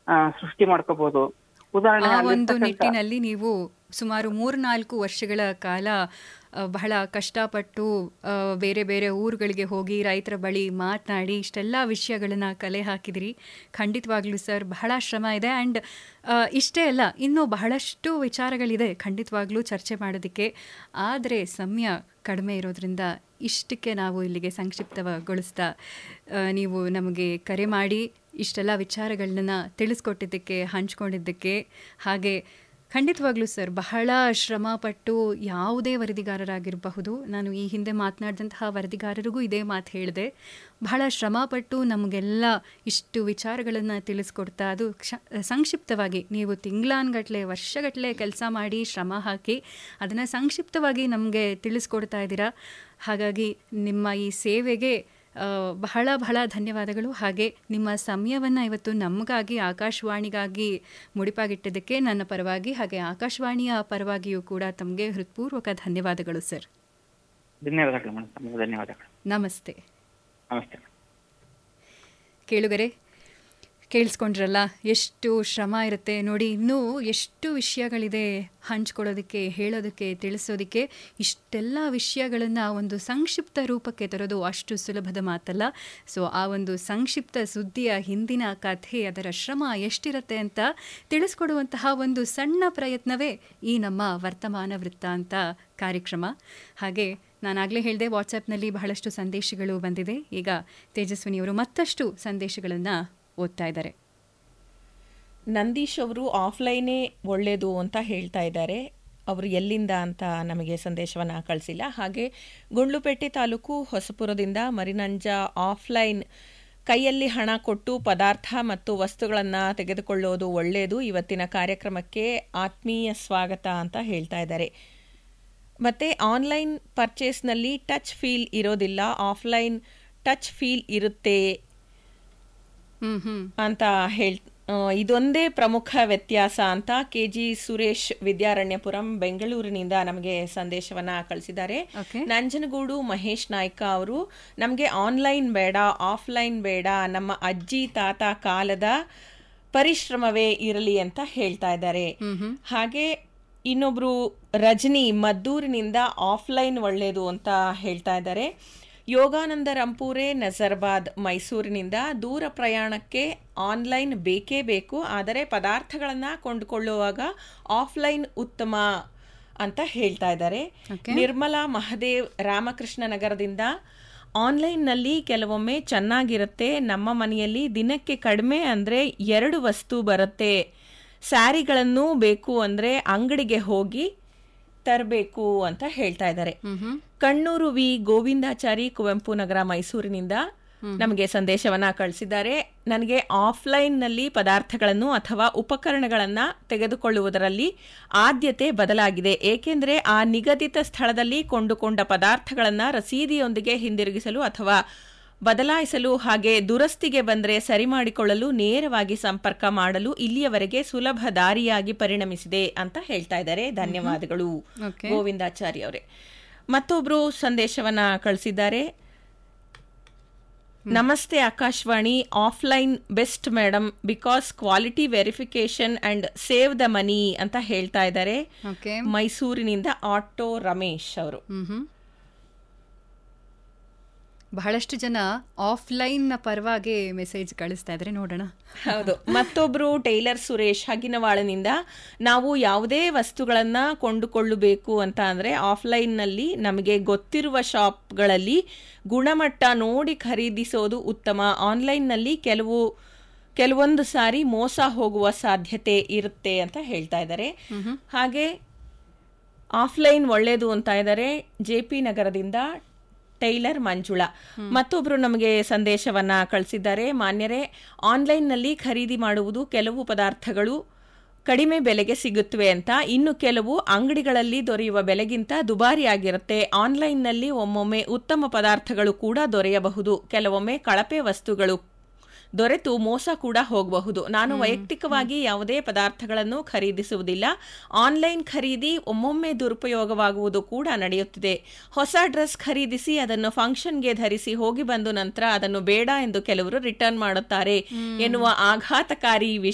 ಆ, ಸೃಷ್ಟಿ ಮಾಡ್ಕೋಬಹುದು ಉದಾಹರಣೆ ಆ ಒಂದು ಅಲ್ಲಿರ್ತಕ್ಕಂಥ- ನಿಟ್ಟಿನಲ್ಲಿ ನೀವು ಸುಮಾರು ಮೂರ್ನಾಲ್ಕು ವರ್ಷಗಳ ಕಾಲ ಆ, ಬಹಳ ಕಷ್ಟಪಟ್ಟು ಆ, ಬೇರೆ ಬೇರೆ ಊರುಗಳಿಗೆ ಹೋಗಿ ರೈತರ ಬಳಿ ಮಾತನಾಡಿ ಇಷ್ಟೆಲ್ಲ ವಿಷಯಗಳನ್ನ ಕಲೆ ಹಾಕಿದಿರಿ ಖಂಡಿತವಾಗ್ಲೂ ಸರ್ ಬಹಳ ಶ್ರಮ ಇದೆ ಆ್ಯಂಡ್ ಇಷ್ಟೇ ಅಲ್ಲ ಇನ್ನೂ ಬಹಳಷ್ಟು ವಿಚಾರಗಳಿದೆ ಖಂಡಿತವಾಗ್ಲೂ ಚರ್ಚೆ ಮಾಡೋದಕ್ಕೆ ಆದರೆ ಸಮಯ ಕಡಿಮೆ ಇರೋದ್ರಿಂದ ಇಷ್ಟಕ್ಕೆ ನಾವು ಇಲ್ಲಿಗೆ ಸಂಕ್ಷಿಪ್ತಗೊಳಿಸ್ತಾ ಆ, ನೀವು ನಮಗೆ ಕರೆ ಮಾಡಿ ಇಷ್ಟೆಲ್ಲ ವಿಚಾರಗಳನ್ನ ತಿಳಿಸ್ಕೊಟ್ಟಿದ್ದಕ್ಕೆ ಹಂಚ್ಕೊಂಡಿದ್ದಕ್ಕೆ ಹಾಗೆ ಖಂಡಿತವಾಗ್ಲೂ ಸರ್ ಬಹಳ ಶ್ರಮಪಟ್ಟು ಯಾವುದೇ ವರದಿಗಾರರಾಗಿರಬಹುದು ನಾನು ಈ ಹಿಂದೆ ಮಾತನಾಡಿದಂತಹ ವರದಿಗಾರರಿಗೂ ಇದೇ ಮಾತು ಹೇಳಿದೆ ಬಹಳ ಶ್ರಮಪಟ್ಟು ನಮಗೆಲ್ಲ ಇಷ್ಟು ವಿಚಾರಗಳನ್ನು ತಿಳಿಸ್ಕೊಡ್ತಾ ಅದು ಕ್ಷ ಸಂಕ್ಷಿಪ್ತವಾಗಿ ನೀವು ತಿಂಗಳಾನ್ಗಟ್ಲೆ ವರ್ಷಗಟ್ಟಲೆ ಕೆಲಸ ಮಾಡಿ ಶ್ರಮ ಹಾಕಿ ಅದನ್ನು ಸಂಕ್ಷಿಪ್ತವಾಗಿ ನಮಗೆ ತಿಳಿಸ್ಕೊಡ್ತಾ ಇದ್ದೀರಾ ಹಾಗಾಗಿ ನಿಮ್ಮ ಈ ಸೇವೆಗೆ ಆ, ಬಹಳ ಬಹಳ ಧನ್ಯವಾದಗಳು ಹಾಗೆ ನಿಮ್ಮ ಸಮಯವನ್ನು ಇವತ್ತು ನಮಗಾಗಿ ಆಕಾಶವಾಣಿಗಾಗಿ ಮುಡಿಪಾಗಿಟ್ಟಿದ್ದಕ್ಕೆ ನನ್ನ ಪರವಾಗಿ ಹಾಗೆ ಆಕಾಶವಾಣಿಯ ಪರವಾಗಿಯೂ ಕೂಡ ತಮಗೆ ಹೃತ್ಪೂರ್ವಕ ಧನ್ಯವಾದಗಳು ಸರ್ ಧನ್ಯವಾದಗಳು ಮೇಡಮ್ ತಮಗೆ ಧನ್ಯವಾದಗಳು ನಮಸ್ತೆ ನಮಸ್ತೆ ಕೇಳುಗರೆ ಕೇಳಿಸ್ಕೊಂಡ್ರಲ್ಲ ಎಷ್ಟು ಶ್ರಮ ಇರುತ್ತೆ ನೋಡಿ ಇನ್ನೂ ಎಷ್ಟು ವಿಷಯಗಳಿದೆ ಹಂಚ್ಕೊಳ್ಳೋದಕ್ಕೆ ಹೇಳೋದಕ್ಕೆ ತಿಳಿಸೋದಕ್ಕೆ ಇಷ್ಟೆಲ್ಲ ವಿಷಯಗಳನ್ನು ಒಂದು ಸಂಕ್ಷಿಪ್ತ ರೂಪಕ್ಕೆ ತರೋದು ಅಷ್ಟು ಸುಲಭದ ಮಾತಲ್ಲ ಸೊ ಆ ಒಂದು ಸಂಕ್ಷಿಪ್ತ ಸುದ್ದಿಯ ಹಿಂದಿನ ಕಥೆ ಅದರ ಶ್ರಮ ಎಷ್ಟಿರುತ್ತೆ ಅಂತ ತಿಳಿಸ್ಕೊಡುವಂತಹ ಒಂದು ಸಣ್ಣ ಪ್ರಯತ್ನವೇ ಈ ನಮ್ಮ ವರ್ತಮಾನ ವೃತ್ತ ಅಂತ ಕಾರ್ಯಕ್ರಮ ಹಾಗೆ ನಾನಾಗಲೇ ಹೇಳಿದೆ ವಾಟ್ಸಪ್ನಲ್ಲಿ ಬಹಳಷ್ಟು ಸಂದೇಶಗಳು ಬಂದಿದೆ ಈಗ ತೇಜಸ್ವಿನಿಯವರು ಮತ್ತಷ್ಟು ಸಂದೇಶಗಳನ್ನು ಓದ್ತಾ ಇದ್ದಾರೆ ನಂದೀಶ್ ಅವರು ಆಫ್ಲೈನೇ ಒಳ್ಳೆಯದು ಅಂತ ಹೇಳ್ತಾ ಇದ್ದಾರೆ ಅವರು ಎಲ್ಲಿಂದ ಅಂತ ನಮಗೆ ಸಂದೇಶವನ್ನು ಕಳಿಸಿಲ್ಲ ಹಾಗೆ ಗುಂಡ್ಲುಪೇಟೆ ತಾಲೂಕು ಹೊಸಪುರದಿಂದ ಮರಿನಂಜ ಆಫ್ಲೈನ್ ಕೈಯಲ್ಲಿ ಹಣ ಕೊಟ್ಟು ಪದಾರ್ಥ ಮತ್ತು ವಸ್ತುಗಳನ್ನು ತೆಗೆದುಕೊಳ್ಳೋದು ಒಳ್ಳೆಯದು ಇವತ್ತಿನ ಕಾರ್ಯಕ್ರಮಕ್ಕೆ ಆತ್ಮೀಯ ಸ್ವಾಗತ ಅಂತ ಹೇಳ್ತಾ ಇದ್ದಾರೆ ಮತ್ತು ಆನ್ಲೈನ್ ಪರ್ಚೇಸ್ನಲ್ಲಿ ಟಚ್ ಫೀಲ್ ಇರೋದಿಲ್ಲ ಆಫ್ಲೈನ್ ಟಚ್ ಫೀಲ್ ಇರುತ್ತೆ ಹ್ಮ್ ಹ್ಮ್ ಅಂತ ಹೇಳ್ ಆ, ಇದೊಂದೇ ಪ್ರಮುಖ ವ್ಯತ್ಯಾಸ ಅಂತ ಕೆ ಜಿ ಸುರೇಶ್ ವಿದ್ಯಾರಣ್ಯಪುರಂ ಬೆಂಗಳೂರಿನಿಂದ ನಮಗೆ ಸಂದೇಶವನ್ನ ಕಳಿಸಿದ್ದಾರೆ Okay. ನಂಜನಗೂಡು ಮಹೇಶ್ ನಾಯ್ಕ ಅವರು ನಮಗೆ ಆನ್ಲೈನ್ ಬೇಡ ಆಫ್ಲೈನ್ ಬೇಡ ನಮ್ಮ ಅಜ್ಜಿ ತಾತ ಕಾಲದ ಪರಿಶ್ರಮವೇ ಇರಲಿ ಅಂತ ಹೇಳ್ತಾ ಇದ್ದಾರೆ ಹಾಗೆ ಇನ್ನೊಬ್ರು ರಜನಿ ಮದ್ದೂರಿನಿಂದ ಆಫ್ಲೈನ್ ಒಳ್ಳೆಯದು ಅಂತ ಹೇಳ್ತಾ ಇದ್ದಾರೆ ಯೋಗಾನಂದ ರಂಪೂರೆ ನಜರ್ಬಾದ್ ಮೈಸೂರಿನಿಂದ ದೂರ ಪ್ರಯಾಣಕ್ಕೆ ಆನ್ಲೈನ್ ಬೇಕೇ ಬೇಕು ಆದರೆ ಪದಾರ್ಥಗಳನ್ನು ಕೊಂಡುಕೊಳ್ಳುವಾಗ ಆಫ್ಲೈನ್ ಉತ್ತಮ ಅಂತ ಹೇಳ್ತಾ ಇದ್ದಾರೆ ನಿರ್ಮಲಾ ಮಹದೇವ್ ರಾಮಕೃಷ್ಣ ನಗರದಿಂದ ಆನ್ಲೈನ್ನಲ್ಲಿ ಕೆಲವೊಮ್ಮೆ ಚೆನ್ನಾಗಿರುತ್ತೆ ನಮ್ಮ ಮನೆಯಲ್ಲಿ ದಿನಕ್ಕೆ ಕಡಿಮೆ ಅಂದರೆ ಎರಡು ವಸ್ತು ಬರುತ್ತೆ ಸ್ಯಾರಿಗಳನ್ನು ಬೇಕು ಅಂದರೆ ಅಂಗಡಿಗೆ ಹೋಗಿ ತರಬೇಕು ಅಂತ ಹೇಳ್ತಾ ಇದ್ದಾರೆ ಕಣ್ಣೂರು ವಿ ಗೋವಿಂದಾಚಾರಿ ಕುವೆಂಪು ನಗರ ಮೈಸೂರಿನಿಂದ ನಮಗೆ ಸಂದೇಶವನ್ನ ಕಳಿಸಿದ್ದಾರೆ ನನಗೆ ಆಫ್ಲೈನ್ನಲ್ಲಿ ಪದಾರ್ಥಗಳನ್ನು ಅಥವಾ ಉಪಕರಣಗಳನ್ನು ತೆಗೆದುಕೊಳ್ಳುವುದರಲ್ಲಿ ಆದ್ಯತೆ ಬದಲಾಗಿದೆ ಏಕೆಂದರೆ ಆ ನಿಗದಿತ ಸ್ಥಳದಲ್ಲಿ ಕೊಂಡುಕೊಂಡ ಪದಾರ್ಥಗಳನ್ನು ರಸೀದಿಯೊಂದಿಗೆ ಹಿಂದಿರುಗಿಸಲು ಅಥವಾ ಬದಲಾಯಿಸಲು ಹಾಗೆ ದುರಸ್ತಿಗೆ ಬಂದರೆ ಸರಿ ಮಾಡಿಕೊಳ್ಳಲು ನೇರವಾಗಿ ಸಂಪರ್ಕ ಮಾಡಲು ಇಲ್ಲಿಯವರೆಗೆ ಸುಲಭ ದಾರಿಯಾಗಿ ಪರಿಣಮಿಸಿದೆ ಅಂತ ಹೇಳ್ತಾ ಇದ್ದಾರೆ ಧನ್ಯವಾದಗಳು Okay. ಗೋವಿಂದಾಚಾರಿ ಅವರೇ ಮತ್ತೊಬ್ರು ಸಂದೇಶವನ್ನ ಕಳಿಸಿದ್ದಾರೆ ನಮಸ್ತೆ Akashvani offline best madam because quality verification and save the money ಅಂತ ಹೇಳ್ತಾ ಇದ್ದಾರೆ ಓಕೆ ಮೈಸೂರಿನಿಂದ ಆಟೋ ರಮೇಶ್ ಅವರು ಹ್ಮ್ ಬಹಳಷ್ಟು ಜನ ಆಫ್ಲೈನ್ ಪರವಾಗಿ ಮೆಸೇಜ್ ಕಳಿಸ್ತಾ ಇದ್ರೆ ನೋಡೋಣ ಹೌದು ಮತ್ತೊಬ್ರು ಟೈಲರ್ ಸುರೇಶ್ ಹಗಿನವಾಳನಿಂದ ನಾವು ಯಾವುದೇ ವಸ್ತುಗಳನ್ನ ಕೊಂಡುಕೊಳ್ಳಬೇಕು ಅಂತ ಅಂದ್ರೆ ಆಫ್ಲೈನ್ನಲ್ಲಿ ನಮಗೆ ಗೊತ್ತಿರುವ ಶಾಪ್ಗಳಲ್ಲಿ ಗುಣಮಟ್ಟ ನೋಡಿ ಖರೀದಿಸೋದು ಉತ್ತಮ ಆನ್ಲೈನ್ನಲ್ಲಿ ಕೆಲವು ಕೆಲವೊಂದು ಸಾರಿ ಮೋಸ ಹೋಗುವ ಸಾಧ್ಯತೆ ಇರುತ್ತೆ ಅಂತ ಹೇಳ್ತಾ ಇದ್ದಾರೆ ಹಾಗೆ ಆಫ್ಲೈನ್ ಒಳ್ಳೇದು ಅಂತ ಇದ್ದಾರೆ ಜೆ ಪಿ ನಗರದಿಂದ ಟೈಲರ್ ಮಂಜುಳಾ ಮತ್ತೊಬ್ರು ನಮಗೆ ಸಂದೇಶವನ್ನ ಕಳಿಸಿದ್ದಾರೆ ಮಾನ್ಯರೇ ಆನ್ಲೈನ್ನಲ್ಲಿ ಖರೀದಿ ಮಾಡುವುದು ಕೆಲವು ಪದಾರ್ಥಗಳು ಕಡಿಮೆ ಬೆಲೆಗೆ ಸಿಗುತ್ತವೆ ಅಂತ ಇನ್ನು ಕೆಲವು ಅಂಗಡಿಗಳಲ್ಲಿ ದೊರೆಯುವ ಬೆಲೆಗಿಂತ ದುಬಾರಿಯಾಗಿರುತ್ತೆ ಆನ್ಲೈನ್ನಲ್ಲಿ ಒಮ್ಮೊಮ್ಮೆ ಉತ್ತಮ ಪದಾರ್ಥಗಳು ಕೂಡ ದೊರೆಯಬಹುದು ಕೆಲವೊಮ್ಮೆ ಕಳಪೆ ವಸ್ತುಗಳು ದೊರೆತು ಮೋಸ ಕೂಡ ಹೋಗಬಹುದು ನಾನು ವೈಯಕ್ತಿಕವಾಗಿ ಯಾವುದೇ ಪದಾರ್ಥಗಳನ್ನು ಖರೀದಿಸುವುದಿಲ್ಲ ಆನ್ಲೈನ್ ಖರೀದಿ ಒಮ್ಮೊಮ್ಮೆ ದುರುಪಯೋಗವಾಗುವುದು ಕೂಡ ನಡೆಯುತ್ತಿದೆ ಹೊಸ ಡ್ರೆಸ್ ಖರೀದಿಸಿ ಅದನ್ನು ಫಂಕ್ಷನ್ಗೆ ಧರಿಸಿ ಹೋಗಿ ಬಂದು ನಂತರ ಅದನ್ನು ಬೇಡ ಎಂದು ಕೆಲವರು ರಿಟರ್ನ್ ಮಾಡುತ್ತಾರೆ ಎನ್ನುವ ಆಘಾತಕಾರಿ ವಿಷಯ